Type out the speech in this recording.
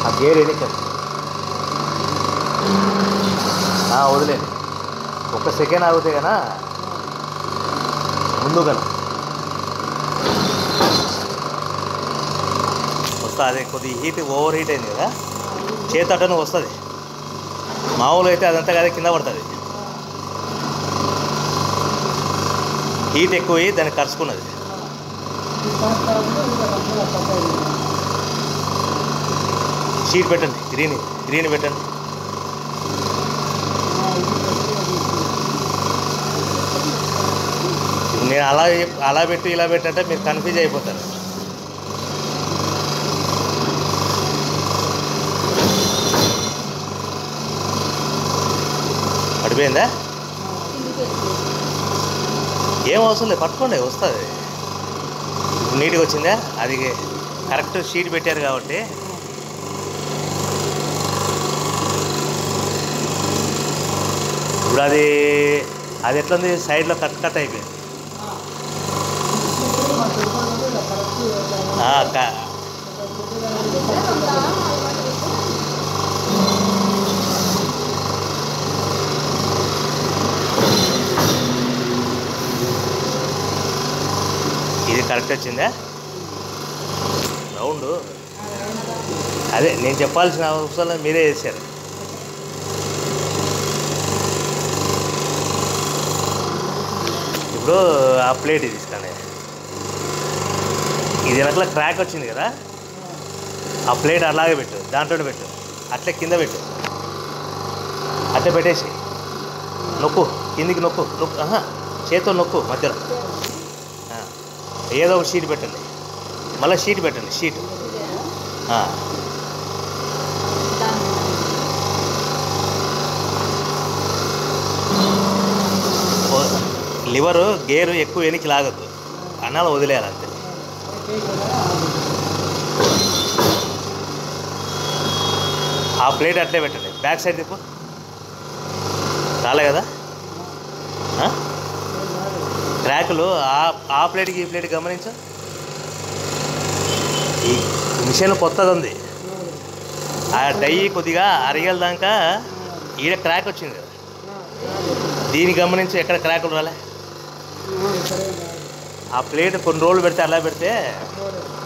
ఆ గేర్ ఎన్నికండి వదిలేండి ఒక్క సెకండ్ ఆగితే కన్నా ముందు కన్నా వస్తా అదే కొద్దిగా హీట్ ఓవర్ హీట్ అయింది కదా చేతటను వస్తుంది మామూలు అయితే అదంతా కదా కింద పడుతుంది హీట్ ఎక్కువ అయ్యి దాన్ని కరుచుకున్నది షీట్ పెట్టండి గ్రీన్ గ్రీన్ పెట్టండి నేను అలా చెప్- అలా పెట్టు ఇలా పెట్టంటే మీరు కన్ఫ్యూజ్ అయిపోతారు పడిపోయిందా ఏం అవసరం లేదు పట్టుకోండి వస్తుంది నీట్గా వచ్చిందా అది కరెక్ట్ షీట్ పెట్టారు కాబట్టి ఇప్పుడు అది అది ఎట్లుంది సైడ్లో కట్ కట్ అయిపోయింది ఆ, క- ఇది కరెక్ట్ వచ్చిందా రౌండ్ అదే నేను చెప్పాల్సిన అవసరం లేదు, మీరే చేశారు ఇప్పుడు ఆ ప్లేట్ తీసుకోండి ఇది వెనకల క్రాక్ వచ్చింది కదా ఆ ప్లేట్ అలాగే పెట్టు దాంట్లో పెట్టు అట్లే కింద పెట్టు అట్లే పెట్టేసి నొక్కు కిందికి నొక్కు నొక్కు ఆహా చేతితో నొక్కు మధ్యలో ఆ, ఏదో ఒక షీట్ పెట్టండి మళ్ళీ షీట్ పెట్టండి షీట్ ఆ, ఓ- లివరు గేరు ఎక్కువ వెనక్కి లాగద్దు అన్నాలు వదిలేయాలి అంతే ఆ ప్లేట్ అట్లే పెట్టండి బ్యాక్ సైడ్ తిప్పు రాలే కదా ఆ? క్రాకులు ఆ ఆ ప్లేట్కి ఈ ప్లేట్ గమనించు ఈ మిషన్ కొత్తది ఉంది ఆ డై కొద్దిగా అరిగేల దాకా ఈడ క్రాక్ వచ్చింది కదా దీన్ని గమనించి ఎక్కడ క్రాకులు రాలే ఆ ప్లేట్ కొన్ని రోజులు పెడితే అలా పెడితే